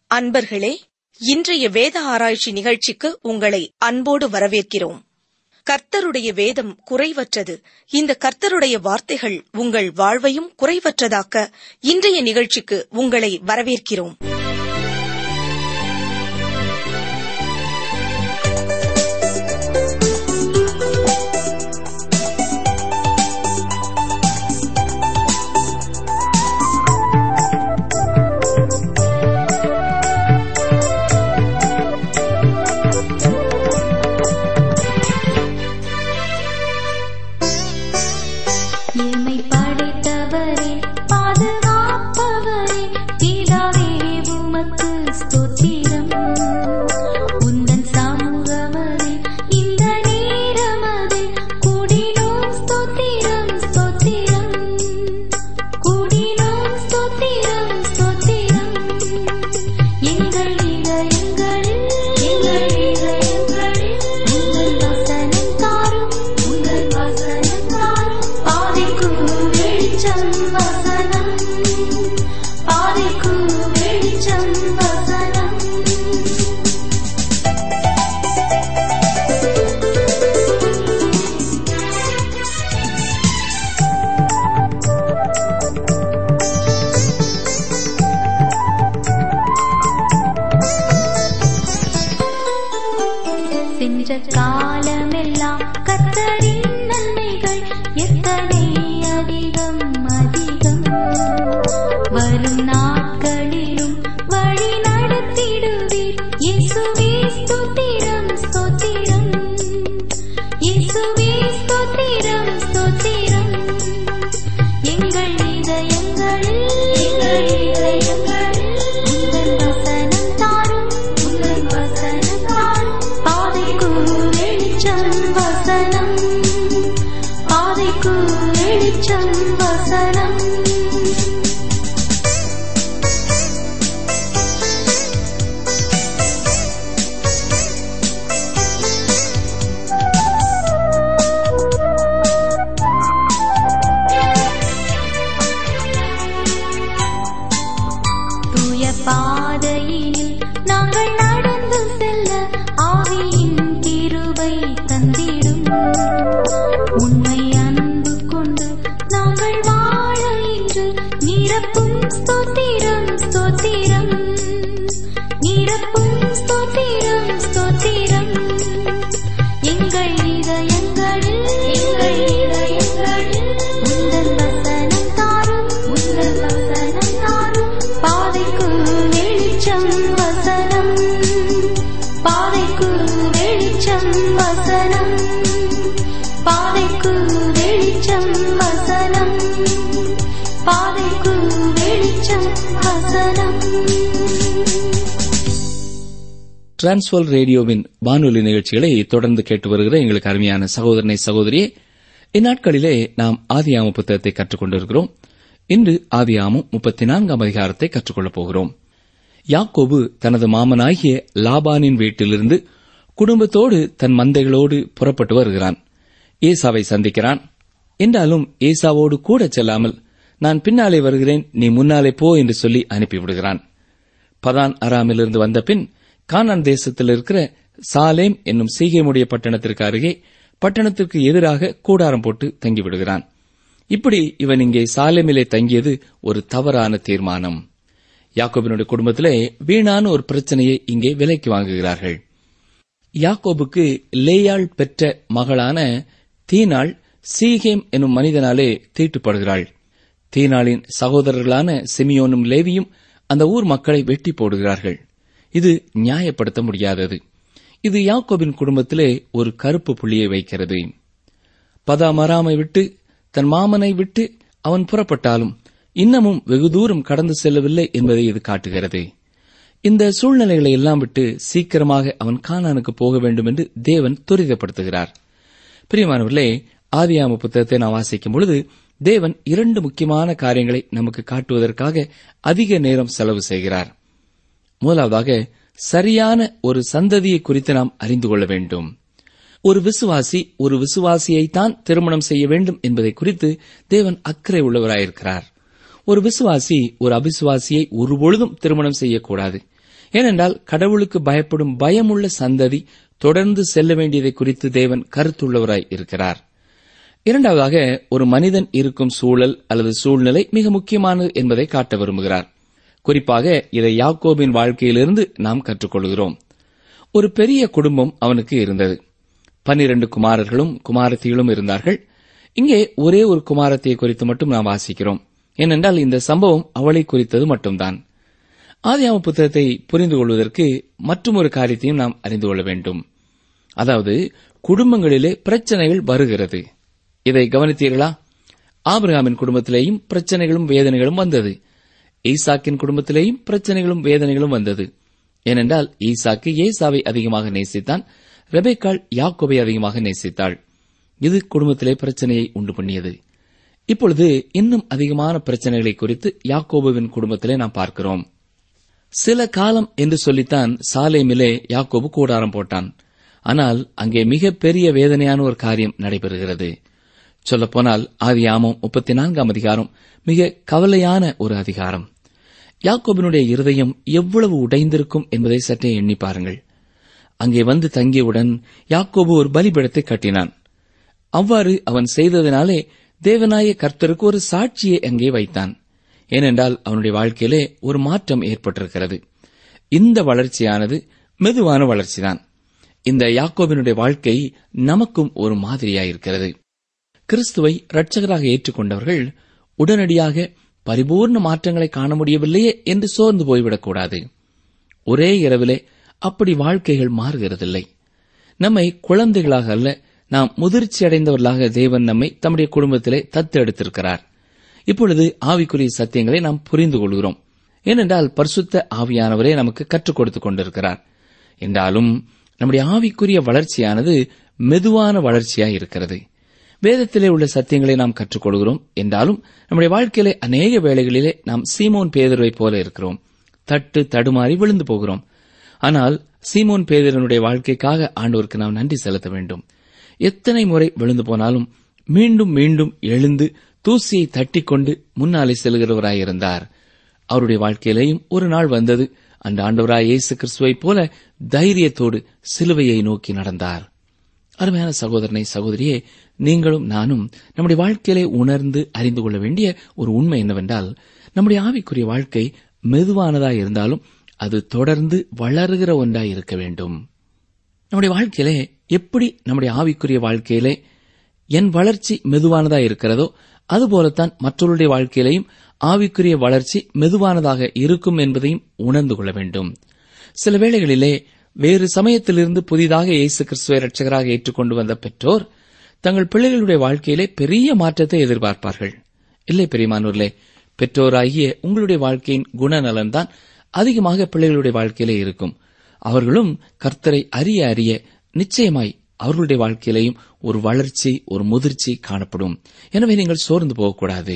அன்பர்களே இன்றைய வேத ஆராய்ச்சி நிகழ்ச்சிக்கு உங்களை அன்போடு வரவேற்கிறோம் கர்த்தருடைய வேதம் குறைவற்றது இந்த கர்த்தருடைய வார்த்தைகள் உங்கள் வாழ்வையும் குறைவற்றதாக்க இன்றைய நிகழ்ச்சிக்கு உங்களை வரவேற்கிறோம் என்னை படைத்தவரே பாதுகாப்பவரே பிதாவே உமக்கு ஸ்தோத்திரம் உந்தன் சமூகமதே இந்த நேரமதே கூடினோம் ஸ்தோத்திரம் ஸ்தோத்திரம் கூடினோம் ஸ்தோத்திரம் ஸ்தோத்திரம் எங்கள் இதயங்களில் எங்கள் இதயங்களில் உங்கள் வசனம் தாரும் உங்கள் வசனம் தாரும் பாதைக்கு வெளிச்சம் வசனம் பாதைக்கு வெளிச்சம் வசனம் சென்ற காலமெல்லாம் கத்தரின் நன்மைகள் எத்தனை அதிகம் அதிகம் வரும் நாட்களிலும் வழி நடத்திடுவீர் இயேசுவே ஸ்தோத்திரம் ஸ்தோத்திரம் இயேசுவே ஸ்தோத்திரம் ஸ்தோத்திரம் எங்கள் இதயங்களில் எங்கள் இதயங்களில் உங்கள் வசனம் தாரும் உங்கள் வசனம் தாரும் பாதைக்கு வெளிச்சம் வசனம் பாதைக்கு வெளிச்சம் வசனம் தூய பாதையினில் நாங்கள் நடந்து செல்ல ஆவியின் கிருபை தந்திடும் உண்மை அன்பு கொண்டு நாங்கள் வாழ இன்று நிரப்பும் ஸ்தோத்திரம் ஸ்தோத்திரம் நிரப்பும் ஸ்தோத்திரம் ஸ்தோத்திரம் எங்கள் இதயங்களில் எங்கள் இதயங்களில் உந்தன் வசனம் தாரும் உந்தன் வசனம் தாரும் பாதைக்கு வெளிச்சம் வசனம் பாதைக்கு வெளிச்சம் வசனம் பாதைக்கு வெளிச்சம் வசனம் பாதைக்கு வெளிச்சம் வசனம் டிரான்ஸ்வர் ரேடியோவின் வானொலி நிகழ்ச்சிகளை தொடர்ந்து கேட்டு வருகிற எங்களுக்கு அருமையான சகோதரனை சகோதரியே இந்நாட்களிலே நாம் ஆதியாம புத்தகத்தை கற்றுக்கொண்டிருக்கிறோம் இன்று ஆதியாமம் முப்பத்தி நான்காம் அதிகாரத்தை கற்றுக்கொள்ளப் போகிறோம் யாக்கோபு தனது மாமனாகிய லாபானின் வீட்டிலிருந்து குடும்பத்தோடு தன் மந்தைகளோடு புறப்பட்டு வருகிறான் ஏசாவை சந்திக்கிறான் என்றாலும் ஏசாவோடு கூட செல்லாமல் நான் பின்னாலே வருகிறேன் நீ முன்னாலே போ என்று சொல்லி அனுப்பிவிடுகிறான் பதான் அராமிலிருந்து வந்த பின் கானான் தேசத்தில் இருக்கிற சாலேம் என்னும் சீகேமுடைய பட்டணத்திற்கு அருகே பட்டணத்திற்கு எதிராக கூடாரம் போட்டு தங்கிவிடுகிறான் இப்படி இவன் இங்கே சாலேமிலே தங்கியது ஒரு தவறான தீர்மானம் யாக்கோபினுடைய குடும்பத்திலே வீணான ஒரு பிரச்சனையை இங்கே விலைக்கு வாங்குகிறார்கள் யாக்கோபுக்கு லேயாள் பெற்ற மகளான தீனாள் சீகேம் என்னும் மனிதனாலே தீட்டுப்படுகிறாள் தீனாளின் சகோதரர்களான சிமியோனும் லேவியும் அந்த ஊர் மக்களை வெட்டி போடுகிறார்கள் இது நியாயப்படுத்த முடியாதது இது யாக்கோபின் குடும்பத்திலே ஒரு கருப்பு புள்ளியை வைக்கிறது பதாமராமை விட்டு தன் மாமனை விட்டு அவன் புறப்பட்டாலும் இன்னமும் வெகு தூரம் கடந்து செல்லவில்லை என்பதை இது காட்டுகிறது இந்த சூழ்நிலைகளை எல்லாம் விட்டு சீக்கிரமாக அவன் கானானுக்கு போக வேண்டும் என்று தேவன் துரிதப்படுத்துகிறார் பிரியமானவர்களே ஆதியாம புத்தகத்தை நாம் வாசிக்கும் பொழுது தேவன் இரண்டு முக்கியமான காரியங்களை நமக்கு காட்டுவதற்காக அதிக நேரம் செலவு செய்கிறார் முதலாவதாக சரியான ஒரு சந்ததியை குறித்து நாம் அறிந்து கொள்ள வேண்டும் ஒரு விசுவாசி ஒரு விசுவாசியைத்தான் திருமணம் செய்ய வேண்டும் என்பதை குறித்து தேவன் அக்கறை உள்ளவராயிருக்கிறார் ஒரு விசுவாசி ஒரு அபிசுவாசியை ஒருபொழுதும் திருமணம் செய்யக்கூடாது ஏனென்றால் கடவுளுக்கு பயப்படும் பயமுள்ள சந்ததி தொடர்ந்து செல்ல வேண்டியதை குறித்து தேவன் கருத்துள்ளவராய் இருக்கிறார் இரண்டாவதாக ஒரு மனிதன் இருக்கும் சூழல் அல்லது சூழ்நிலை மிக முக்கியமானது என்பதை காட்ட விரும்புகிறார் குறிப்பாக இதை யாக்கோபின் வாழ்க்கையிலிருந்து நாம் கற்றுக்கொள்கிறோம் ஒரு பெரிய குடும்பம் அவனுக்கு இருந்தது பன்னிரண்டு குமாரர்களும் குமாரத்திகளும் இருந்தார்கள் இங்கே ஒரே ஒரு குமாரத்தியை குறித்து மட்டும் நாம் வாசிக்கிறோம் ஏனென்றால் இந்த சம்பவம் அவளை குறித்தது மட்டும்தான் ஆதியாம புத்தகத்தை புரிந்து கொள்வதற்கு மற்றும் ஒரு காரியத்தையும் நாம் அறிந்து கொள்ள வேண்டும் அதாவது குடும்பங்களிலே பிரச்சனைகள் வருகிறது இதை கவனித்தீர்களா ஆபிரகாமின் குடும்பத்திலேயும் பிரச்சனைகளும் வேதனைகளும் வந்தது ஈசாக்கின் குடும்பத்திலேயும் பிரச்சனைகளும் வேதனைகளும் வந்தது ஏனென்றால் ஈசாக்கு ஏசாவை அதிகமாக நேசித்தான் ரெபேக்காள் யாக்கோபை அதிகமாக நேசித்தாள் இது குடும்பத்திலே பிரச்சனையை உண்டு பண்ணியது இப்பொழுது இன்னும் அதிகமான பிரச்சனைகளை குறித்து யாக்கோபுவின் குடும்பத்திலே நாம் பார்க்கிறோம் சில காலம் என்று சொல்லித்தான் சாலேமிலே யாக்கோபு கூடாரம் போட்டான் ஆனால் அங்கே மிக பெரிய வேதனையான ஒரு காரியம் நடைபெறுகிறது சொல்லப்போனால் ஆதியாமம் முப்பத்தி நான்காம் அதிகாரம் மிக கவலையான ஒரு அதிகாரம் யாக்கோபினுடைய இருதயம் எவ்வளவு உடைந்திருக்கும் என்பதை சற்றே எண்ணி பாருங்கள் அங்கே வந்து தங்கியவுடன் யாக்கோபு ஒரு பலிபீடத்தை கட்டினான் அவ்வாறு அவன் செய்ததினாலே தேவனாய கர்த்தருக்கு ஒரு சாட்சியை அங்கே வைத்தான் ஏனென்றால் அவனுடைய வாழ்க்கையிலே ஒரு மாற்றம் ஏற்பட்டிருக்கிறது இந்த வளர்ச்சியானது மெதுவான வளர்ச்சிதான் இந்த யாக்கோபினுடைய வாழ்க்கை நமக்கும் ஒரு மாதிரியாயிருக்கிறது கிறிஸ்துவை இரட்சகராக ஏற்றுக்கொண்டவர்கள் உடனடியாக பரிபூர்ண மாற்றங்களை காண முடியவில்லையே என்று சோர்ந்து போய்விடக்கூடாது ஒரே இரவிலே அப்படி வாழ்க்கைகள் மாறுகிறதில்லை நம்மை குழந்தைகளாக அல்ல நாம் முதிர்ச்சி அடைந்தவர்களாக தேவன் நம்மை தம்முடைய குடும்பத்திலே தத்தெடுத்திருக்கிறார் இப்பொழுது ஆவிக்குரிய சத்தியங்களை நாம் புரிந்து கொள்கிறோம் ஏனென்றால் பரிசுத்த ஆவியானவரே நமக்கு கற்றுக் கொடுத்துக் கொண்டிருக்கிறார் என்றாலும் நம்முடைய ஆவிக்குரிய வளர்ச்சியானது மெதுவான வளர்ச்சியாய் இருக்கிறது வேதத்திலே உள்ள சத்தியங்களை நாம் கற்றுக்கொள்கிறோம் என்றாலும் நம்முடைய வாழ்க்கையிலே அநேக வேளைகளிலே நாம் சீமோன் பேதரை போல இருக்கிறோம் தட்டு தடுமாறி விழுந்து போகிறோம் ஆனால் சீமோன் பேதரனுடைய வாழ்க்கைக்காக ஆண்டோருக்கு நாம் நன்றி செலுத்த வேண்டும் எத்தனை முறை விழுந்து போனாலும் மீண்டும் மீண்டும் எழுந்து தூசியை தட்டிக்கொண்டு முன்னாலே செல்கிறவராயிருந்தார் அவருடைய வாழ்க்கையிலேயும் ஒரு நாள் வந்தது அந்த ஆண்டவராய் இயேசு கிறிஸ்துவைப் போல தைரியத்தோடு சிலுவையை நோக்கி நடந்தார் அருமையான சகோதரனை சகோதரியே நீங்களும் நானும் நம்முடைய வாழ்க்கையிலே உணர்ந்து அறிந்து கொள்ள வேண்டிய ஒரு உண்மை என்னவென்றால் நம்முடைய ஆவிக்குரிய வாழ்க்கை மெதுவானதாய் இருந்தாலும் அது தொடர்ந்து வளருகிற ஒன்றாய் இருக்க வேண்டும் நம்முடைய வாழ்க்கையிலே எப்படி நம்முடைய ஆவிக்குரிய வாழ்க்கையிலே என் வளர்ச்சி மெதுவானதா இருக்கிறதோ அதுபோலத்தான் மற்றவருடைய வாழ்க்கையிலேயும் ஆவிக்குரிய வளர்ச்சி மெதுவானதாக இருக்கும் என்பதையும் உணர்ந்து கொள்ள வேண்டும் சில வேளைகளிலே வேறு சமயத்திலிருந்து புதிதாக இயேசு கிறிஸ்துவை ரட்சகராக ஏற்றுக்கொண்டு வந்த பெற்றோர் தங்கள் பிள்ளைகளுடைய வாழ்க்கையிலே பெரிய மாற்றத்தை எதிர்பார்ப்பார்கள் இல்லை பெரியமானூர்களே பெற்றோராகிய உங்களுடைய வாழ்க்கையின் குணநலன்தான் அதிகமாக பிள்ளைகளுடைய வாழ்க்கையிலே இருக்கும் அவர்களும் கர்த்தரை அறிய அறிய நிச்சயமாய் அவர்களுடைய வாழ்க்கையிலேயும் ஒரு வளர்ச்சி ஒரு முதிர்ச்சி காணப்படும் எனவே நீங்கள் சோர்ந்து போகக்கூடாது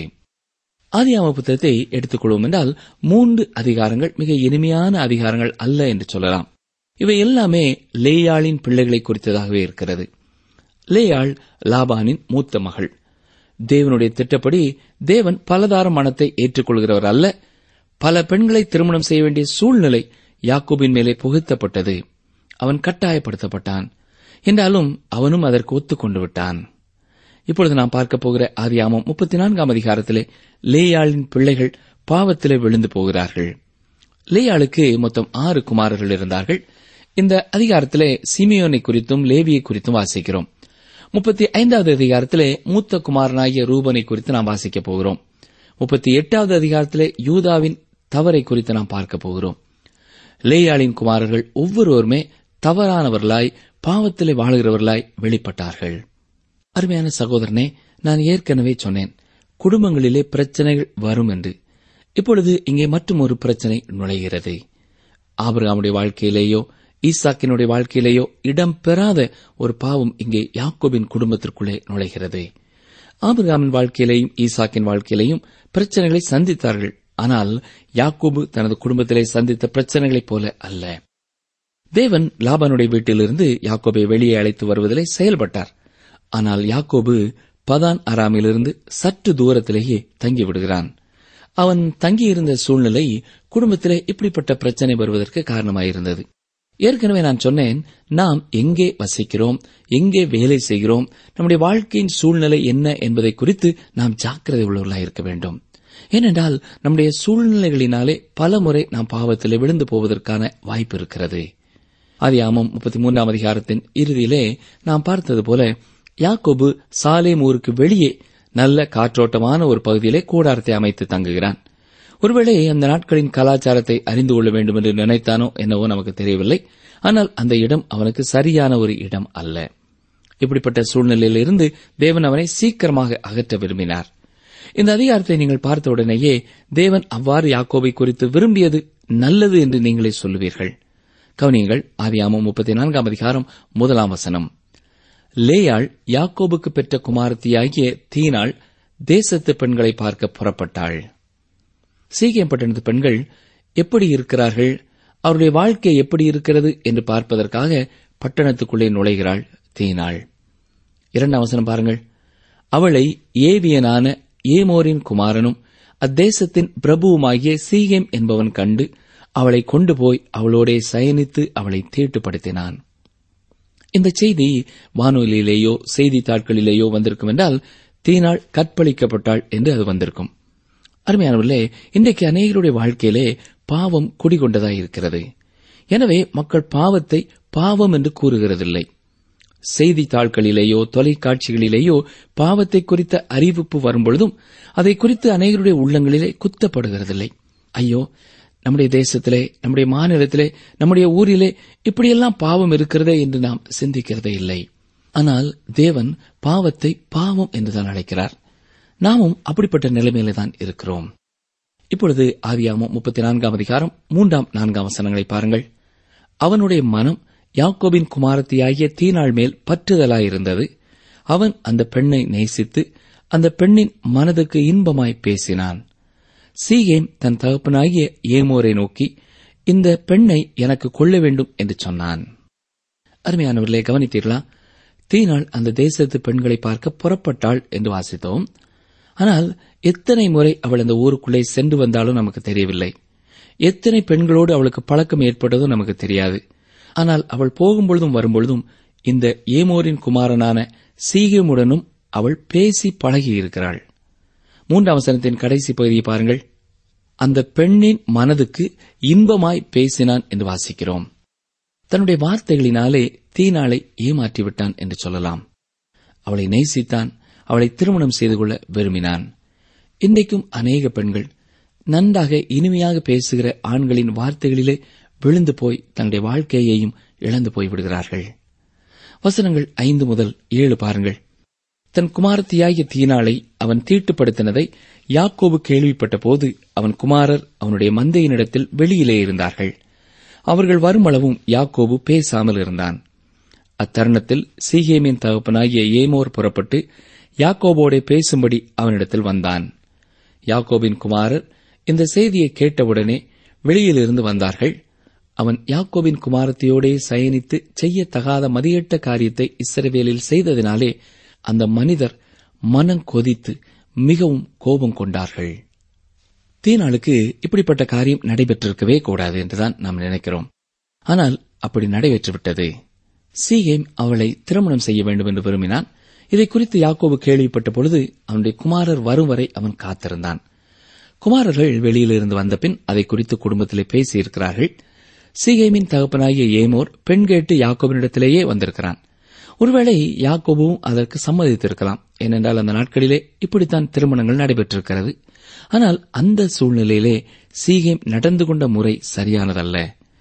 ஆதியாம புத்தகத்தை எடுத்துக்கொள்வோம் என்றால் மூன்று அதிகாரங்கள் மிக இனிமையான அதிகாரங்கள் அல்ல என்று சொல்லலாம் இவை எல்லாமே லேயாளின் பிள்ளைகளை குறித்ததாகவே இருக்கிறது லேயாள் லாபானின் மூத்த மகள் தேவனுடைய திட்டப்படி தேவன் பலதார மனத்தை ஏற்றுக்கொள்கிறவர் அல்ல பல பெண்களை திருமணம் செய்ய வேண்டிய சூழ்நிலை யாக்கோபின் மேலே புகுத்தப்பட்டது அவன் கட்டாயப்படுத்தப்பட்டான் என்றாலும் அவனும் அதற்கு ஒத்துக்கொண்டு விட்டான் இப்பொழுது நாம் பார்க்க போகிற ஆதியாமம் முப்பத்தி நான்காம் அதிகாரத்திலே லேயாளின் பிள்ளைகள் பாவத்திலே விழுந்து போகிறார்கள் லேயாளுக்கு மொத்தம் ஆறு குமாரர்கள் இருந்தார்கள் இந்த அதிகாரத்திலே சிமியோனை குறித்தும் லேவியை குறித்தும் வாசிக்கிறோம் முப்பத்தி ஐந்தாவது அதிகாரத்திலே மூத்த குமாரனாகிய ரூபனை குறித்து நாம் வாசிக்கப் போகிறோம் முப்பத்தி எட்டாவது அதிகாரத்திலே யூதாவின் தவறை குறித்து நாம் பார்க்க போகிறோம் லேயாளின் குமாரர்கள் ஒவ்வொருவருமே தவறானவர்களாய் பாவத்திலே வாழுகிறவர்களாய் வெளிப்பட்டார்கள் அருமையான சகோதரனே நான் ஏற்கனவே சொன்னேன் குடும்பங்களிலே பிரச்சனைகள் வரும் என்று இப்பொழுது இங்கே மற்றும் ஒரு பிரச்சனை நுழைகிறது ஆபிரகாமுடைய வாழ்க்கையிலேயோ ஈசாக்கினுடைய வாழ்க்கையிலேயோ இடம் பெறாத ஒரு பாவம் இங்கே யாக்கோபின் குடும்பத்திற்குள்ளே நுழைகிறது ஆபிரகாமின் வாழ்க்கையிலேயும் ஈசாக்கின் வாழ்க்கையிலேயும் பிரச்சனைகளை சந்தித்தார்கள் ஆனால் யாக்கோபு தனது குடும்பத்திலே சந்தித்த பிரச்சனைகளைப் போல அல்ல தேவன் லாபானுடைய வீட்டிலிருந்து யாக்கோபை வெளியே அழைத்து வருவதிலே செயல்பட்டார் ஆனால் யாக்கோபு பதான் அராமிலிருந்து சற்று தூரத்திலேயே தங்கிவிடுகிறான் அவன் தங்கியிருந்த சூழ்நிலை குடும்பத்திலே இப்படிப்பட்ட பிரச்சனை வருவதற்கு காரணமாயிருந்தது ஏற்கனவே நான் சொன்னேன் நாம் எங்கே வசிக்கிறோம் எங்கே வேலை செய்கிறோம் நம்முடைய வாழ்க்கையின் சூழ்நிலை என்ன என்பதை குறித்து நாம் ஜாக்கிரதை உள்ளவர்களாக இருக்க வேண்டும் ஏனென்றால் நம்முடைய சூழ்நிலைகளினாலே பல முறை நாம் பாவத்திலே விழுந்து போவதற்கான வாய்ப்பு இருக்கிறது ஆதியாமம் முப்பத்தி மூன்றாம் அதிகாரத்தின் இறுதியிலே நாம் பார்த்தது போல யாக்கோபு சாலேம் ஊருக்கு வெளியே நல்ல காற்றோட்டமான ஒரு பகுதியிலே கூடாரத்தை அமைத்து தங்குகிறான் ஒருவேளை அந்த நாட்களின் கலாச்சாரத்தை அறிந்து கொள்ள வேண்டும் என்று நினைத்தானோ என்னவோ நமக்கு தெரியவில்லை ஆனால் அந்த இடம் அவனுக்கு சரியான ஒரு இடம் அல்ல இப்படிப்பட்ட சூழ்நிலையிலிருந்து தேவன் அவனை சீக்கிரமாக அகற்ற விரும்பினார் இந்த அதிகாரத்தை நீங்கள் பார்த்த உடனேயே தேவன் அவ்வாறு யாக்கோபை குறித்து விரும்பியது நல்லது என்று நீங்களே சொல்லுவீர்கள் கவனியங்கள் ஆதியாமம் முப்பத்தி நான்காம் அதிகாரம் முதலாம் வசனம் லேயாள் யாக்கோபுக்கு பெற்ற குமாரத்தியாகிய தீனாள் தேசத்து பெண்களை பார்க்க புறப்பட்டாள் சீக்கியம் பட்டணத்து பெண்கள் எப்படி இருக்கிறார்கள் அவருடைய வாழ்க்கை எப்படி இருக்கிறது என்று பார்ப்பதற்காக பட்டணத்துக்குள்ளே நுழைகிறாள் தீனாள் இரண்டாம் வசனம் பாருங்கள் அவளை ஏவியனான ஏமோரின் குமாரனும் அத்தேசத்தின் பிரபுவுமாகிய சீகேம் என்பவன் கண்டு அவளை கொண்டு போய் அவளோடே சயனித்து அவளை தீட்டுப்படுத்தினான் இந்த செய்தி வானொலியிலேயோ செய்தித்தாட்களிலேயோ வந்திருக்கும் என்றால் தீனாள் கற்பழிக்கப்பட்டாள் என்று அது வந்திருக்கும் அருமையானவர்களே இன்றைக்கு அநேகருடைய வாழ்க்கையிலே பாவம் குடிகொண்டதாயிருக்கிறது எனவே மக்கள் பாவத்தை பாவம் என்று கூறுகிறதில்லை செய்தித்தாள்களிலேயோ தொலைக்காட்சிகளிலேயோ பாவத்தை குறித்த அறிவிப்பு வரும்பொழுதும் அதை குறித்து அநேகருடைய உள்ளங்களிலே குத்தப்படுகிறதில்லை ஐயோ நம்முடைய தேசத்திலே நம்முடைய மாநிலத்திலே நம்முடைய ஊரிலே இப்படியெல்லாம் பாவம் இருக்கிறதே என்று நாம் சிந்திக்கிறதே இல்லை ஆனால் தேவன் பாவத்தை பாவம் என்றுதான் அழைக்கிறார் நாமும் அப்படிப்பட்ட நிலைமையில தான் இருக்கிறோம் இப்பொழுது ஆதியாமம் முப்பத்தி நான்காம் அதிகாரம் மூன்றாம் நான்காம் வசனங்களை பாருங்கள் அவனுடைய மனம் யாக்கோபின் குமாரத்தியாகிய தீனாள் மேல் பற்றுதலாயிருந்தது அவன் அந்த பெண்ணை நேசித்து அந்த பெண்ணின் மனதுக்கு இன்பமாய் பேசினான் சீகேம் தன் தகப்பனாகிய ஏமோரை நோக்கி இந்த பெண்ணை எனக்கு கொள்ள வேண்டும் என்று சொன்னான் அருமையானவர்களே கவனித்தீர்களா தீனாள் அந்த தேசத்து பெண்களை பார்க்க புறப்பட்டாள் என்று வாசித்தோம் ஆனால் எத்தனை முறை அவள் அந்த ஊருக்குள்ளே சென்று வந்தாலும் நமக்கு தெரியவில்லை எத்தனை பெண்களோடு அவளுக்கு பழக்கம் ஏற்பட்டதும் நமக்கு தெரியாது ஆனால் அவள் போகும்பொழுதும் வரும்பொழுதும் இந்த ஏமோரின் குமாரனான சீகேமுடனும் அவள் பேசி பழகியிருக்கிறாள் மூன்றாம் வசனத்தின் கடைசி பகுதியை பாருங்கள் அந்த பெண்ணின் மனதுக்கு இன்பமாய் பேசினான் என்று வாசிக்கிறோம் தன்னுடைய வார்த்தைகளினாலே தீனாளை ஏமாற்றிவிட்டான் என்று சொல்லலாம் அவளை நேசித்தான் அவளை திருமணம் செய்து கொள்ள விரும்பினான் இன்றைக்கும் அநேக பெண்கள் நன்றாக இனிமையாக பேசுகிற ஆண்களின் வார்த்தைகளிலே விழுந்து போய் தன்னுடைய வாழ்க்கையையும் இழந்து போய்விடுகிறார்கள் வசனங்கள் ஐந்து முதல் ஏழு பாருங்கள் தன் குமாரத்தியாகிய தீனாளை அவன் தீட்டுப்படுத்தினதை யாக்கோபு கேள்விப்பட்ட போது அவன் குமாரர் அவனுடைய மந்தையினிடத்தில் வெளியிலே இருந்தார்கள் அவர்கள் வருமளவும் யாக்கோபு பேசாமல் இருந்தான் அத்தருணத்தில் சீகேமின் தகப்பனாகிய ஏமோர் புறப்பட்டு யாக்கோபோடே பேசும்படி அவனிடத்தில் வந்தான் யாக்கோபின் குமாரர் இந்த செய்தியை கேட்டவுடனே வெளியிலிருந்து வந்தார்கள் அவன் யாக்கோபின் குமாரத்தையோடே சயனித்து செய்யத்தகாத மதியட்ட காரியத்தை இஸ்ரவேலில் செய்ததினாலே அந்த மனிதர் மனம் கொதித்து மிகவும் கோபம் கொண்டார்கள் தீனாளுக்கு இப்படிப்பட்ட காரியம் நடைபெற்றிருக்கவே கூடாது என்றுதான் நாம் நினைக்கிறோம் ஆனால் அப்படி நடைபெற்றுவிட்டது சீகேம் அவளை திருமணம் செய்ய வேண்டும் என்று விரும்பினான் இதை குறித்து யாக்கோபு கேள்விப்பட்ட பொழுது அவனுடைய குமாரர் வரும் வரை அவன் காத்திருந்தான் குமாரர்கள் வெளியிலிருந்து வந்த பின் அதை குறித்து குடும்பத்திலே பேசியிருக்கிறார்கள் சீகேமின் தகப்பனாகிய ஏமோர் பெண் கேட்டு யாக்கோபினிடத்திலேயே வந்திருக்கிறான் ஒருவேளை யாக்கோபுவும் அதற்கு சம்மதித்திருக்கலாம் ஏனென்றால் அந்த நாட்களிலே இப்படித்தான் திருமணங்கள் நடைபெற்றிருக்கிறது ஆனால் அந்த சூழ்நிலையிலே சீகேம் நடந்து கொண்ட முறை சரியானதல்ல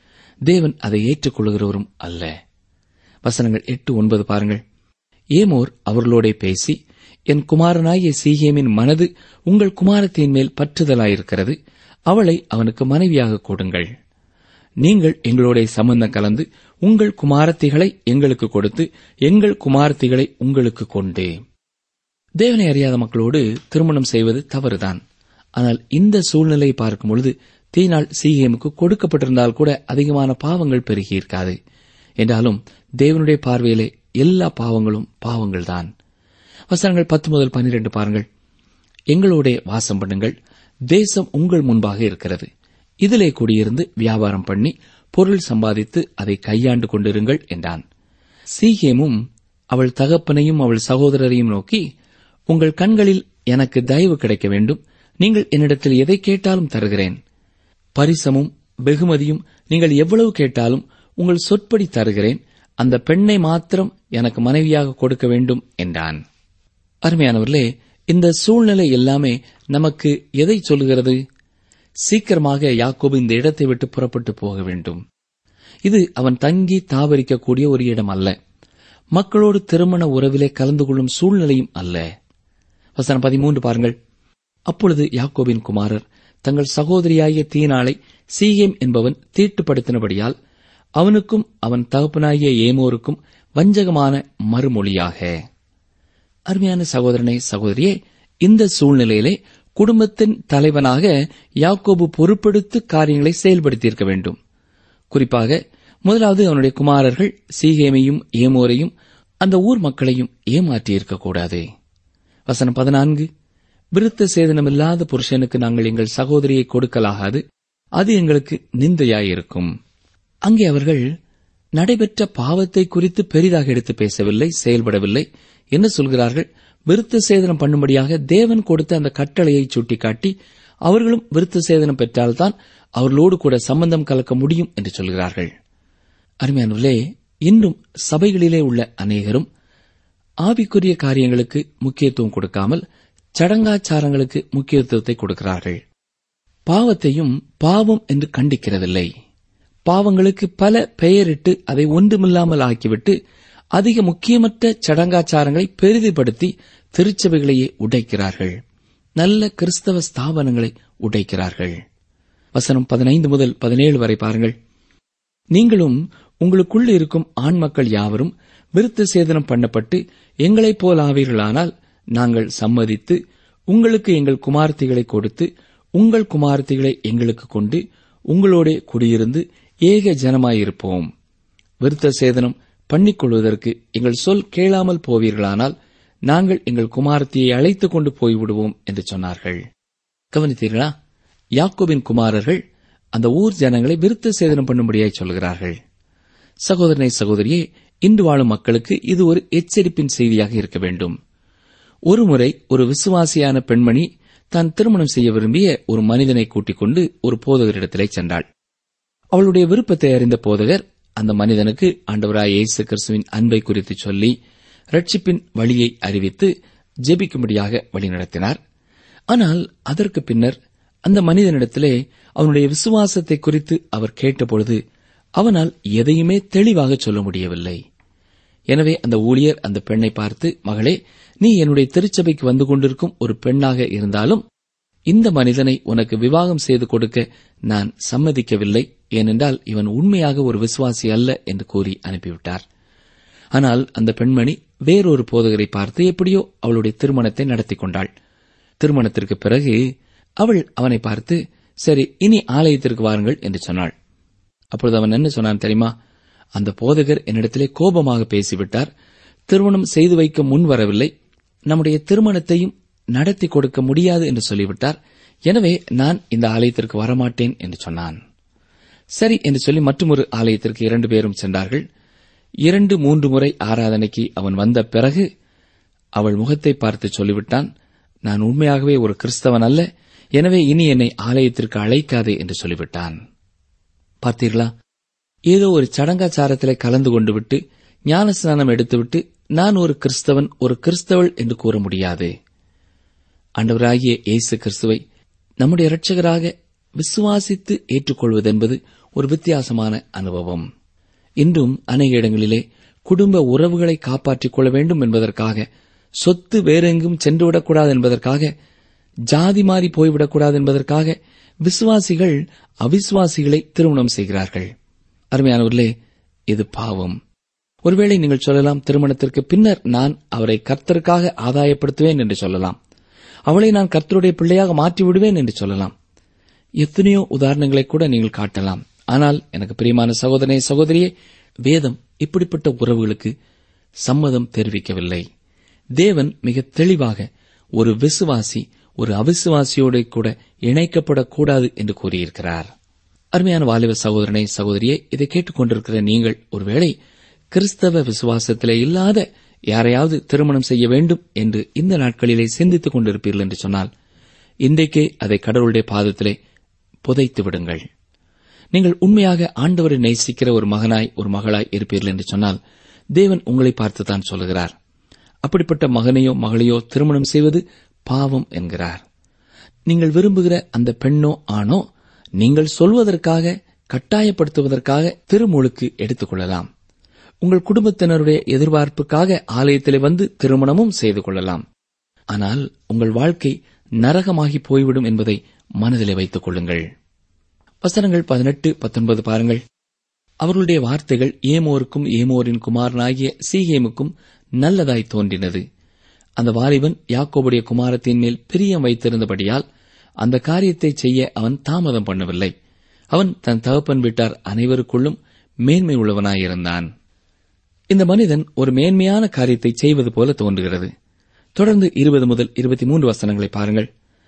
தேவன் அதை ஏற்றுக்கொள்கிறவரும் அல்ல வசனங்கள் எட்டு ஒன்பது பாருங்கள் ஏமோர் அவர்களோடே பேசி என் குமாரனாகிய சீகேமின் மனது உங்கள் குமாரத்தின் மேல் பற்றுதலாயிருக்கிறது அவளை அவனுக்கு மனைவியாக கொடுங்கள் நீங்கள் எங்களோட சம்பந்தம் கலந்து உங்கள் குமாரத்திகளை எங்களுக்கு கொடுத்து எங்கள் குமாரத்திகளை உங்களுக்கு கொண்டே தேவனை அறியாத மக்களோடு திருமணம் செய்வது தவறுதான் ஆனால் இந்த சூழ்நிலையை பார்க்கும் பொழுது தீநாள் சீகேமுக்கு கொடுக்கப்பட்டிருந்தால் கூட அதிகமான பாவங்கள் பெருகியிருக்காது என்றாலும் தேவனுடைய பார்வையிலே எல்லா பாவங்களும் பாவங்கள்தான் வசனங்கள் பத்து முதல் பன்னிரண்டு பாருங்கள் எங்களோட வாசம் பண்ணுங்கள் தேசம் உங்கள் முன்பாக இருக்கிறது இதிலே குடியிருந்து வியாபாரம் பண்ணி பொருள் சம்பாதித்து அதை கையாண்டு கொண்டிருங்கள் என்றான் சீகேமும் அவள் தகப்பனையும் அவள் சகோதரரையும் நோக்கி உங்கள் கண்களில் எனக்கு தயவு கிடைக்க வேண்டும் நீங்கள் என்னிடத்தில் எதை கேட்டாலும் தருகிறேன் பரிசமும் வெகுமதியும் நீங்கள் எவ்வளவு கேட்டாலும் உங்கள் சொற்படி தருகிறேன் அந்த பெண்ணை மாத்திரம் எனக்கு மனைவியாக கொடுக்க வேண்டும் என்றான் அருமையானவர்களே இந்த சூழ்நிலை எல்லாமே நமக்கு எதை சொல்லுகிறது சீக்கிரமாக யாக்கோபு இந்த இடத்தை விட்டு புறப்பட்டு போக வேண்டும் இது அவன் தங்கி தாவரிக்கக்கூடிய ஒரு இடம் அல்ல மக்களோடு திருமண உறவிலே கலந்து கொள்ளும் சூழ்நிலையும் அல்ல வசனம் பதிமூன்று பாருங்கள் அப்பொழுது யாக்கோபின் குமாரர் தங்கள் சகோதரியாகிய தீனாளை சீகேம் என்பவன் தீட்டுப்படுத்தினபடியால் அவனுக்கும் அவன் தகப்பனாகிய ஏமோருக்கும் வஞ்சகமான மறுமொழியாக அருமையான சகோதரனே சகோதரியே இந்த சூழ்நிலையிலே குடும்பத்தின் தலைவனாக யாக்கோபு பொறுப்பெடுத்து காரியங்களை செயல்படுத்தியிருக்க வேண்டும் குறிப்பாக முதலாவது அவனுடைய குமாரர்கள் சீகேமையும் ஏமோரையும் அந்த ஊர் மக்களையும் ஏமாற்றியிருக்கக்கூடாது வசனம் பதினான்கு விருத்த சேதனமில்லாத புருஷனுக்கு நாங்கள் எங்கள் சகோதரியை கொடுக்கலாகாது அது எங்களுக்கு நிந்தையாயிருக்கும் அங்கே அவர்கள் நடைபெற்ற பாவத்தை குறித்து பெரிதாக எடுத்து பேசவில்லை செயல்படவில்லை என்ன சொல்கிறார்கள் விருத்த சேதனம் பண்ணும்படியாக தேவன் கொடுத்த அந்த கட்டளையை சுட்டிக்காட்டி அவர்களும் விருத்த சேதனம் பெற்றால்தான் அவர்களோடு கூட சம்பந்தம் கலக்க முடியும் என்று சொல்கிறார்கள் அருமையானவர்களே இன்றும் சபைகளிலே உள்ள அநேகரும் ஆவிக்குரிய காரியங்களுக்கு முக்கியத்துவம் கொடுக்காமல் சடங்காச்சாரங்களுக்கு முக்கியத்துவத்தை கொடுக்கிறார்கள் பாவத்தையும் பாவம் என்று கண்டிக்கிறதில்லை பாவங்களுக்கு பல பெயரிட்டு அதை ஒன்றுமில்லாமல் ஆக்கிவிட்டு அதிக முக்கியமற்ற சடங்காச்சாரங்களை பெரிதுபடுத்தி திருச்சபைகளையே உடைக்கிறார்கள் நல்ல கிறிஸ்தவ ஸ்தாபனங்களை உடைக்கிறார்கள் வசனம் பதினைந்து முதல் பதினேழு வரை பாருங்கள் நீங்களும் உங்களுக்குள் இருக்கும் ஆண் மக்கள் யாவரும் விருத்த சேதனம் பண்ணப்பட்டு எங்களைப் போல் ஆவீர்களானால் நாங்கள் சம்மதித்து உங்களுக்கு எங்கள் குமார்த்திகளை கொடுத்து உங்கள் குமார்த்திகளை எங்களுக்கு கொண்டு உங்களோட குடியிருந்து ஏக ஜனமாயிருப்போம் விருத்த சேதனம் பண்ணிக்கொள்வதற்கு எங்கள் சொல் கேளாமல் போவீர்களானால் நாங்கள் எங்கள் குமாரத்தியை அழைத்துக் கொண்டு போய்விடுவோம் என்று சொன்னார்கள் கவனித்தீர்களா யாக்கோபின் குமாரர்கள் அந்த ஊர் ஜனங்களை விருத்த சேதனம் பண்ணும்படியாய் சொல்கிறார்கள் சகோதரனை சகோதரியே இன்று வாழும் மக்களுக்கு இது ஒரு எச்சரிப்பின் செய்தியாக இருக்க வேண்டும் ஒருமுறை ஒரு விசுவாசியான பெண்மணி தான் திருமணம் செய்ய விரும்பிய ஒரு மனிதனை கூட்டிக் கொண்டு ஒரு போதகரிடத்திலே சென்றாள் அவளுடைய விருப்பத்தை அறிந்த போதகர் அந்த மனிதனுக்கு ஆண்டவராய் இயேசு கிறிஸ்துவின் அன்பை குறித்து சொல்லி ரட்சிப்பின் வழியை அறிவித்து ஜெபிக்கும்படியாக வழிநடத்தினார் ஆனால் அதற்கு பின்னர் அந்த மனிதனிடத்திலே அவனுடைய விசுவாசத்தை குறித்து அவர் கேட்டபொழுது அவனால் எதையுமே தெளிவாக சொல்ல முடியவில்லை எனவே அந்த ஊழியர் அந்த பெண்ணை பார்த்து மகளே நீ என்னுடைய திருச்சபைக்கு வந்து கொண்டிருக்கும் ஒரு பெண்ணாக இருந்தாலும் இந்த மனிதனை உனக்கு விவாகம் செய்து கொடுக்க நான் சம்மதிக்கவில்லை ஏனென்றால் இவன் உண்மையாக ஒரு விசுவாசி அல்ல என்று கூறி அனுப்பிவிட்டார் ஆனால் அந்த பெண்மணி வேறொரு போதகரை பார்த்து எப்படியோ அவளுடைய திருமணத்தை நடத்தி கொண்டாள் திருமணத்திற்கு பிறகு அவள் அவனை பார்த்து சரி இனி ஆலயத்திற்கு வாருங்கள் என்று சொன்னாள் அப்பொழுது அவன் என்ன சொன்னான் தெரியுமா அந்த போதகர் என்னிடத்திலே கோபமாக பேசிவிட்டார் திருமணம் செய்து வைக்க முன் வரவில்லை நம்முடைய திருமணத்தையும் நடத்தி கொடுக்க முடியாது என்று சொல்லிவிட்டார் எனவே நான் இந்த ஆலயத்திற்கு வரமாட்டேன் என்று சொன்னான் சரி என்று சொல்லி மற்றொரு ஆலயத்திற்கு இரண்டு பேரும் சென்றார்கள் இரண்டு மூன்று முறை ஆராதனைக்கு அவன் வந்த பிறகு அவள் முகத்தை பார்த்து சொல்லிவிட்டான் நான் உண்மையாகவே ஒரு கிறிஸ்தவன் அல்ல எனவே இனி என்னை ஆலயத்திற்கு அழைக்காதே என்று சொல்லிவிட்டான் பார்த்தீர்களா ஏதோ ஒரு சடங்காச்சாரத்திலே கலந்து கொண்டு விட்டு ஞானஸ்நானம் எடுத்துவிட்டு நான் ஒரு கிறிஸ்தவன் ஒரு கிறிஸ்தவள் என்று கூற முடியாது ஆண்டவராகிய இயேசு கிறிஸ்துவை நம்முடைய இரட்சகராக விசுவாசித்து ஏற்றுக்கொள்வதென்பது ஒரு வித்தியாசமான அனுபவம் இன்றும் அநேக இடங்களிலே குடும்ப உறவுகளை காப்பாற்றிக் கொள்ள வேண்டும் என்பதற்காக சொத்து வேறெங்கும் சென்றுவிடக்கூடாது என்பதற்காக ஜாதி மாறி போய்விடக்கூடாது என்பதற்காக விசுவாசிகள் அவிசுவாசிகளை திருமணம் செய்கிறார்கள் அருமையானவர்களே இது பாவம் ஒருவேளை நீங்கள் சொல்லலாம் திருமணத்திற்கு பின்னர் நான் அவரை கர்த்தருக்காக ஆதாயப்படுத்துவேன் என்று சொல்லலாம் அவளை நான் கர்த்தருடைய பிள்ளையாக மாற்றி விடுவேன் என்று சொல்லலாம் எத்தனையோ உதாரணங்களை கூட நீங்கள் காட்டலாம் ஆனால் எனக்கு பிரியமான சகோதரனே சகோதரியே வேதம் இப்படிப்பட்ட உறவுகளுக்கு சம்மதம் தெரிவிக்கவில்லை தேவன் மிக தெளிவாக ஒரு விசுவாசி ஒரு அவிசுவாசியோடு கூட இணைக்கப்படக்கூடாது என்று கூறியிருக்கிறார் அருமையான வாலிப சகோதரனை சகோதரியே இதை கேட்டுக்கொண்டிருக்கிற நீங்கள் ஒருவேளை கிறிஸ்தவ விசுவாசத்திலே இல்லாத யாரையாவது திருமணம் செய்ய வேண்டும் என்று இந்த நாட்களிலே சிந்தித்துக் கொண்டிருப்பீர்கள் என்று சொன்னால் இன்றைக்கே அதை கடவுளுடைய பாதத்திலே புதைத்து விடுங்கள் நீங்கள் உண்மையாக ஆண்டவரை நேசிக்கிற ஒரு மகனாய் ஒரு மகளாய் இருப்பீர்கள் என்று சொன்னால் தேவன் உங்களை பார்த்துதான் சொல்லுகிறார் அப்படிப்பட்ட மகனையோ மகளையோ திருமணம் செய்வது பாவம் என்கிறார் நீங்கள் விரும்புகிற அந்த பெண்ணோ ஆணோ நீங்கள் சொல்வதற்காக கட்டாயப்படுத்துவதற்காக திருமுழுக்கு எடுத்துக் கொள்ளலாம் உங்கள் குடும்பத்தினருடைய எதிர்பார்ப்புக்காக ஆலயத்திலே வந்து திருமணமும் செய்து கொள்ளலாம் ஆனால் உங்கள் வாழ்க்கை நரகமாகி போய்விடும் என்பதை மனதிலே வைத்துக் கொள்ளுங்கள் வசனங்கள் பதினெட்டு பத்தொன்பது பாருங்கள் அவர்களுடைய வார்த்தைகள் ஏமோருக்கும் ஏமோரின் குமாரனாகிய சீகேமுக்கும் நல்லதாய் தோன்றினது அந்த வாலிபன் யாக்கோபுடைய குமாரத்தின் மேல் பிரியம் வைத்திருந்தபடியால் அந்த காரியத்தை செய்ய அவன் தாமதம் பண்ணவில்லை அவன் தன் தகப்பன் வீட்டார் அனைவருக்குள்ளும் மேன்மை உள்ளவனாயிருந்தான் இந்த மனிதன் ஒரு மேன்மையான காரியத்தை செய்வது போல தோன்றுகிறது தொடர்ந்து இருபது முதல் இருபத்தி மூன்று வசனங்களை பாருங்கள்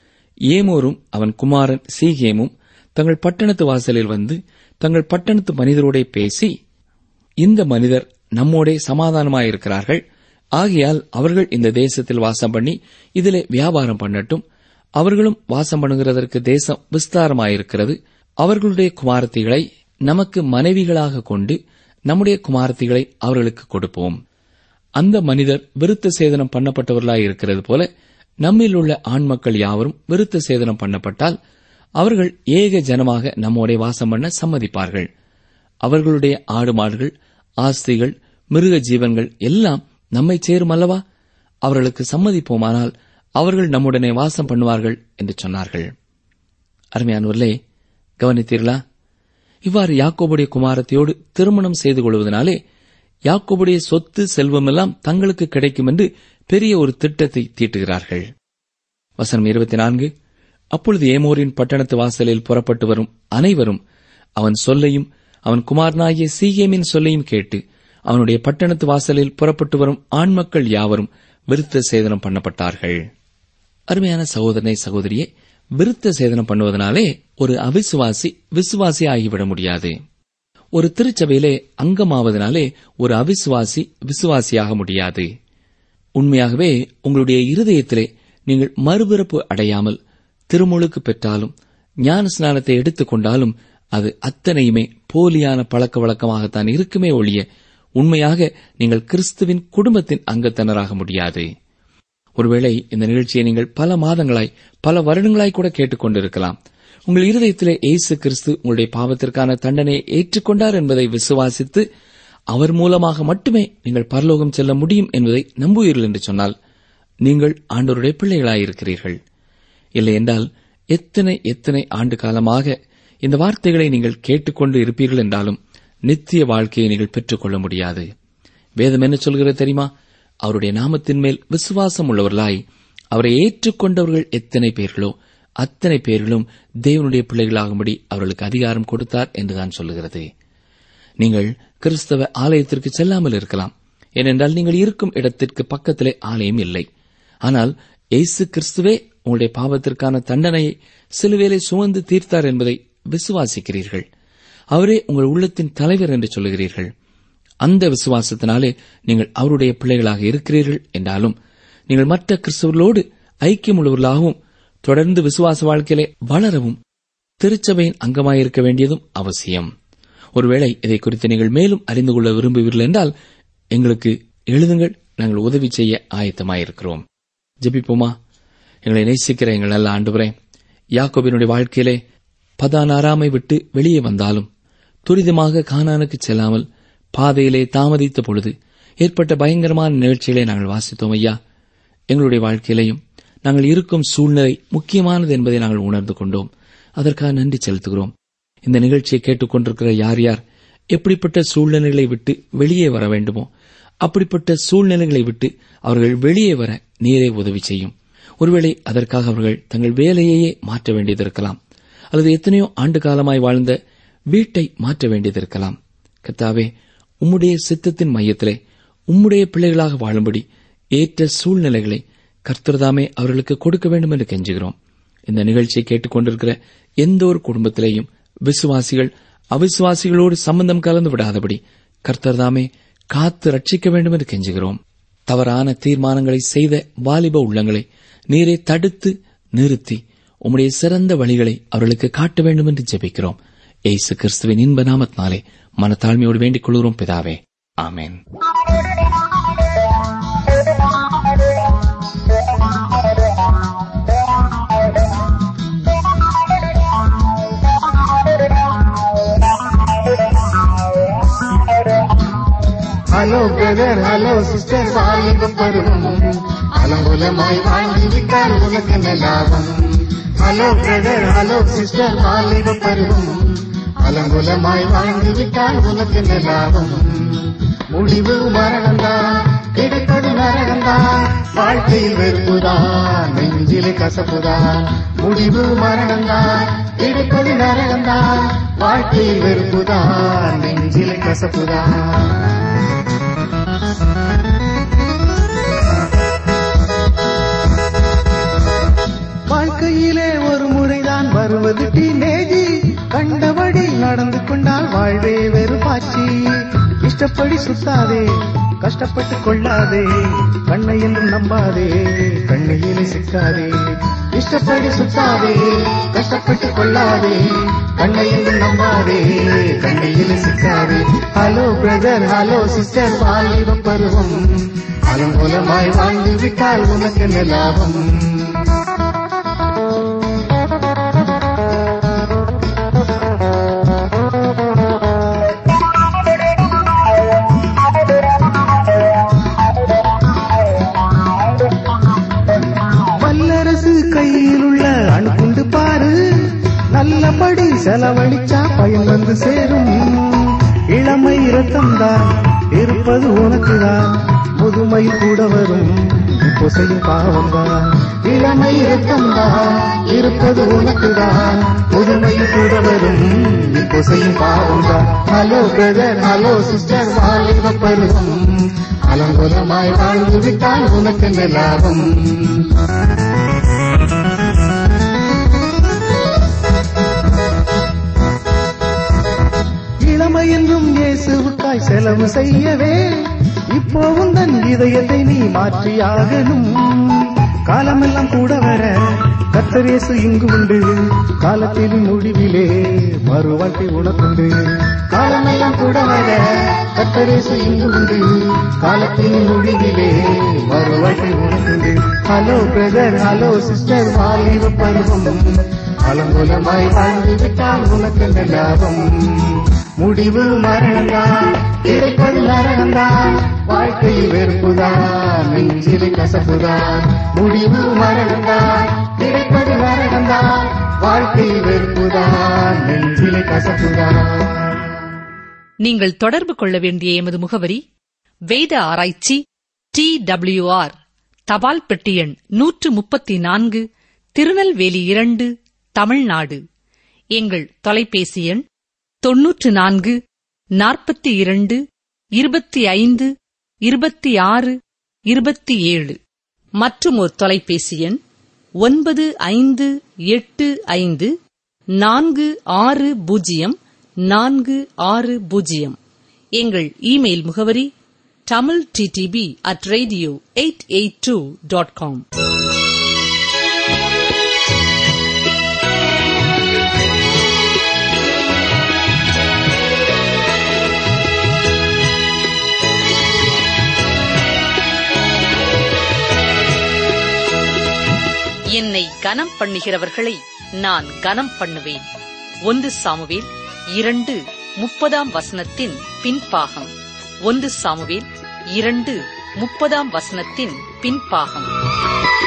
ஏமோரும் அவன் குமாரன் சீகேமும் தங்கள் பட்டணத்து வாசலில் வந்து தங்கள் பட்டணத்து மனிதரோடே பேசி இந்த மனிதர் நம்மோடே சமாதானமாயிருக்கிறார்கள் ஆகையால் அவர்கள் இந்த தேசத்தில் வாசம் பண்ணி இதிலே வியாபாரம் பண்ணட்டும் அவர்களும் வாசம் பண்ணுகிறதற்கு தேசம் விஸ்தாரமாயிருக்கிறது அவர்களுடைய குமாரத்திகளை நமக்கு மனைவிகளாக கொண்டு நம்முடைய குமாரத்திகளை அவர்களுக்கு கொடுப்போம் அந்த மனிதர் விருத்த சேதனம் பண்ணப்பட்டவர்களாய் இருக்கிறது போல நம்மில் உள்ள ஆண் மக்கள் யாவரும் விருத்த சேதனம் பண்ணப்பட்டால் அவர்கள் ஏக ஜனமாக நம்மோட வாசம் பண்ண சம்மதிப்பார்கள் அவர்களுடைய ஆடு மாடுகள் ஆஸ்திகள் மிருக ஜீவன்கள் எல்லாம் நம்மை சேரும் அல்லவா அவர்களுக்கு சம்மதிப்போமானால் அவர்கள் நம்முடனே வாசம் பண்ணுவார்கள் என்று சொன்னார்கள் அருமையானவர்களே கவனித்தீர்களா இவ்வாறு யாக்கோபுடைய குமாரத்தையோடு திருமணம் செய்து கொள்வதனாலே யாக்கோபுடைய சொத்து செல்வமெல்லாம் தங்களுக்கு கிடைக்கும் என்று பெரிய ஒரு திட்டத்தை தீட்டுகிறார்கள் வசனம் இருபத்தி நான்கு அப்பொழுது ஏமோரின் பட்டணத்து வாசலில் புறப்பட்டு வரும் அனைவரும் அவன் சொல்லையும் அவன் குமாரனாகிய சீகேமின் சொல்லையும் கேட்டு அவனுடைய பட்டணத்து வாசலில் புறப்பட்டு வரும் ஆண்மக்கள் யாவரும் விருத்த சேதனம் பண்ணப்பட்டார்கள் அருமையான சகோதரனை சகோதரியே விருத்த சேதனம் பண்ணுவதனாலே ஒரு அவிசுவாசி விசுவாசி ஆகிவிட முடியாது ஒரு திருச்சபையிலே அங்கமாவதனாலே ஒரு அவிசுவாசி விசுவாசியாக முடியாது உண்மையாகவே உங்களுடைய இருதயத்திலே நீங்கள் மறுபிறப்பு அடையாமல் திருமுழுக்கு பெற்றாலும் ஞான ஸ்நானத்தை எடுத்துக் கொண்டாலும் அது அத்தனையுமே போலியான பழக்க வழக்கமாகத்தான் இருக்குமே ஒழிய உண்மையாக நீங்கள் கிறிஸ்துவின் குடும்பத்தின் அங்கத்தினராக முடியாது ஒருவேளை இந்த நிகழ்ச்சியை நீங்கள் பல மாதங்களாய் பல வருடங்களாய் கூட கேட்டுக்கொண்டிருக்கலாம் உங்கள் இருதயத்திலே இயேசு கிறிஸ்து உங்களுடைய பாவத்திற்கான தண்டனையை ஏற்றுக்கொண்டார் என்பதை விசுவாசித்து அவர் மூலமாக மட்டுமே நீங்கள் பரலோகம் செல்ல முடியும் என்பதை நம்புவீர்கள் என்று சொன்னால் நீங்கள் ஆண்டவருடைய பிள்ளைகளாயிருக்கிறீர்கள் இல்லை என்றால் எத்தனை எத்தனை ஆண்டு காலமாக இந்த வார்த்தைகளை நீங்கள் கேட்டுக்கொண்டு இருப்பீர்கள் என்றாலும் நித்திய வாழ்க்கையை நீங்கள் பெற்றுக்கொள்ள முடியாது வேதம் என்ன சொல்கிறது தெரியுமா அவருடைய நாமத்தின் மேல் விசுவாசம் உள்ளவர்களாய் அவரை ஏற்றுக்கொண்டவர்கள் எத்தனை பேர்களோ அத்தனை பேர்களும் தேவனுடைய பிள்ளைகளாகும்படி அவர்களுக்கு அதிகாரம் கொடுத்தார் என்றுதான் சொல்லுகிறது நீங்கள் கிறிஸ்தவ ஆலயத்திற்கு செல்லாமல் இருக்கலாம் ஏனென்றால் நீங்கள் இருக்கும் இடத்திற்கு பக்கத்திலே ஆலயம் இல்லை ஆனால் இயேசு கிறிஸ்துவே உங்களுடைய பாவத்திற்கான தண்டனையை சிலுவேலை சுமந்து தீர்த்தார் என்பதை விசுவாசிக்கிறீர்கள் அவரே உங்கள் உள்ளத்தின் தலைவர் என்று சொல்லுகிறீர்கள் அந்த விசுவாசத்தினாலே நீங்கள் அவருடைய பிள்ளைகளாக இருக்கிறீர்கள் என்றாலும் நீங்கள் மற்ற கிறிஸ்தவர்களோடு ஐக்கியமுள்ளவர்களாகவும் தொடர்ந்து விசுவாச வாழ்க்கையிலே வளரவும் திருச்சபையின் அங்கமாயிருக்க வேண்டியதும் அவசியம் ஒருவேளை இதை குறித்து நீங்கள் மேலும் அறிந்து கொள்ள விரும்புவீர்கள் என்றால் எங்களுக்கு எழுதுங்கள் நாங்கள் உதவி செய்ய ஆயத்தமாயிருக்கிறோம் ஜெபிப்போமா எங்களை நேசிக்கிற எங்கள் நல்ல ஆண்டுவரே யாக்கோபினுடைய வாழ்க்கையிலே பதானாராமை விட்டு வெளியே வந்தாலும் துரிதமாக கானானுக்கு செல்லாமல் பாதையிலே தாமதித்த பொழுது ஏற்பட்ட பயங்கரமான நிகழ்ச்சிகளை நாங்கள் வாசித்தோம் ஐயா எங்களுடைய வாழ்க்கையிலையும் நாங்கள் இருக்கும் சூழ்நிலை முக்கியமானது என்பதை நாங்கள் உணர்ந்து கொண்டோம் அதற்காக நன்றி செலுத்துகிறோம் இந்த நிகழ்ச்சியை கேட்டுக்கொண்டிருக்கிற யார் யார் எப்படிப்பட்ட சூழ்நிலைகளை விட்டு வெளியே வர வேண்டுமோ அப்படிப்பட்ட சூழ்நிலைகளை விட்டு அவர்கள் வெளியே வர நீரே உதவி செய்யும் ஒருவேளை அதற்காக அவர்கள் தங்கள் வேலையையே மாற்ற வேண்டியதிருக்கலாம் அல்லது எத்தனையோ ஆண்டு காலமாய் வாழ்ந்த வீட்டை மாற்ற வேண்டியதிருக்கலாம் கத்தாவே உம்முடைய சித்தத்தின் மையத்திலே உம்முடைய பிள்ளைகளாக வாழும்படி ஏற்ற சூழ்நிலைகளை கர்த்தர்தாமே அவர்களுக்கு கொடுக்க வேண்டும் என்று கெஞ்சுகிறோம் இந்த நிகழ்ச்சியை கேட்டுக்கொண்டிருக்கிற எந்த ஒரு குடும்பத்திலேயும் விசுவாசிகள் அவிசுவாசிகளோடு சம்பந்தம் கலந்து விடாதபடி கர்த்தர்தாமே காத்து ரட்சிக்க வேண்டும் என்று கெஞ்சுகிறோம் தவறான தீர்மானங்களை செய்த வாலிப உள்ளங்களை நீரை தடுத்து நிறுத்தி உம்முடைய சிறந்த வழிகளை அவர்களுக்கு காட்ட வேண்டும் என்று ஜெபிக்கிறோம் ஏசு கிறிஸ்துவின் இன்ப நாமத்தினாலே மனத்தாழ்மையோடு வேண்டிக் கொள்கிறோம் பிதாவே ஆமென் ஹலோ பிரதர் ஹலோ சிஸ்டர் வாலிப பருவம் அலங்குலமாய் வாழ்ந்து விட்டால் உனக்கு என்ன லாபம் ஹலோ பிரதர் ஹலோ சிஸ்டர் வாலிப பருவம் அலங்குலமாய் வாழ்ந்து விட்டால் உனக்கு என்ன லாபம் முடிவு மரணம்தான் கிடைப்பது நரகம்தான் வாழ்க்கையில் வெறுப்புதான் நெஞ்சிலே கசப்புதான் முடிவு மரணம்தான் கிடைப்பது நரகம்தான் வாழ்க்கையில் வெறுப்புதான் நெஞ்சிலே கசப்புதான் வாழ்க்கையிலே ஒரு முறைதான் வருவது டீனேஜி கண்டபடி நடந்து கொண்டால் வாழ்வே வெறுப்பாச்சி இஷ்டப்படி சுத்தாதே கஷ்டப்பட்டு கொள்ளாதே கண்ணை என்றும் நம்பாதே கண்ணையிலே சிக்காதே இஷ்டப்படி சுத்தாதே கஷ்டப்பட்டு கொள்ளாதே கண்ணை என்றும் நம்பாதே கண்ணையிலே சிக்காதே ஹலோ பிரதர் ஹலோ சிஸ்டர் வாலிப பருவம் அலங்கோலமாய் வாழ்ந்து விட்டால் உனக்கு என்ன லாபம் வல்லரசு கையில் உள்ள அணுகுண்டு பாரு நல்லபடி செலவழிச்சா பயன் வந்து சேரும் இளமை ரத்தம்தான் இருப்பது உனக்குதான் முதுமை கூட வரும் இப்போ செய்யும் பாவம்தான் இளமை ரத்தம்தான் இருப்பது உனக்குதான் முதுமை கூட வரும் இப்போ செய்யும் பாவம்தான் ஹலோ பிரதர் ஹலோ சிஸ்டர் வாலிப பருவம் அலங்குலமாய் வாழ்ந்து விட்டால் உனக்கு என்ன லாபம் இளமை என்றும் இயேசுவுக்காய் செலவு செய்யவே இப்போ உந்தன் இதயத்தை நீ மாற்றியாகணும் காலமெல்லாம் கூட வர கத்தரேசு இங்கு உண்டு காலத்தின் முடிவிலே மறு வாழ்க்கை உனக்குண்டு காலமெல்லாம் கூட வர கத்தரேசு இங்கு உண்டு காலத்தின் முடிவிலே மறு வாழ்க்கை உனக்குண்டு ஹலோ பிரதர் ஹலோ சிஸ்டர் வாலிப பருவம் அலங்குலமாய் வாழ்ந்து விட்டால் உனக்கு என்ன லாபம் முடிவு மரணம்தான் கிடைப்பது நரகம்தான் வாழ்க்கையில் வெறுப்புதான் நெஞ்சிலே கசப்புதான் முடிவு மரணம்தான் கிடைப்பது நரகம்தான் வாழ்க்கையில் வெறுப்புதான் நெஞ்சிலே கசப்புதான் நீங்கள் தொடர்பு கொள்ள வேண்டிய எமது முகவரி வேத ஆராய்ச்சி டி டபிள்யூஆர் தபால் பெட்டி எண் நூற்று முப்பத்தி நான்கு திருநெல்வேலி இரண்டு தமிழ்நாடு எங்கள் தொலைபேசி எண் தொன்னூற்று நான்கு நாற்பத்தி இரண்டு இருபத்தி ஐந்து இருபத்தி ஆறு இருபத்தி ஏழு மற்றும் ஒரு தொலைபேசி எண் ஒன்பது ஐந்து எட்டு ஐந்து நான்கு ஆறு பூஜ்ஜியம் நான்கு ஆறு பூஜ்ஜியம் எங்கள் இமெயில் முகவரி Tamil DTP at radio eight eight two dot com என்னை கனம் பண்ணுகிறவர்களை நான் கனம் பண்ணுவேன் ஒன்று சாமுவேல் இரண்டு முப்பதாம் வசனத்தின் பின்பாகம் ஒன்று சாமுவேல் இரண்டு முப்பதாம் வசனத்தின் பின்பாகம்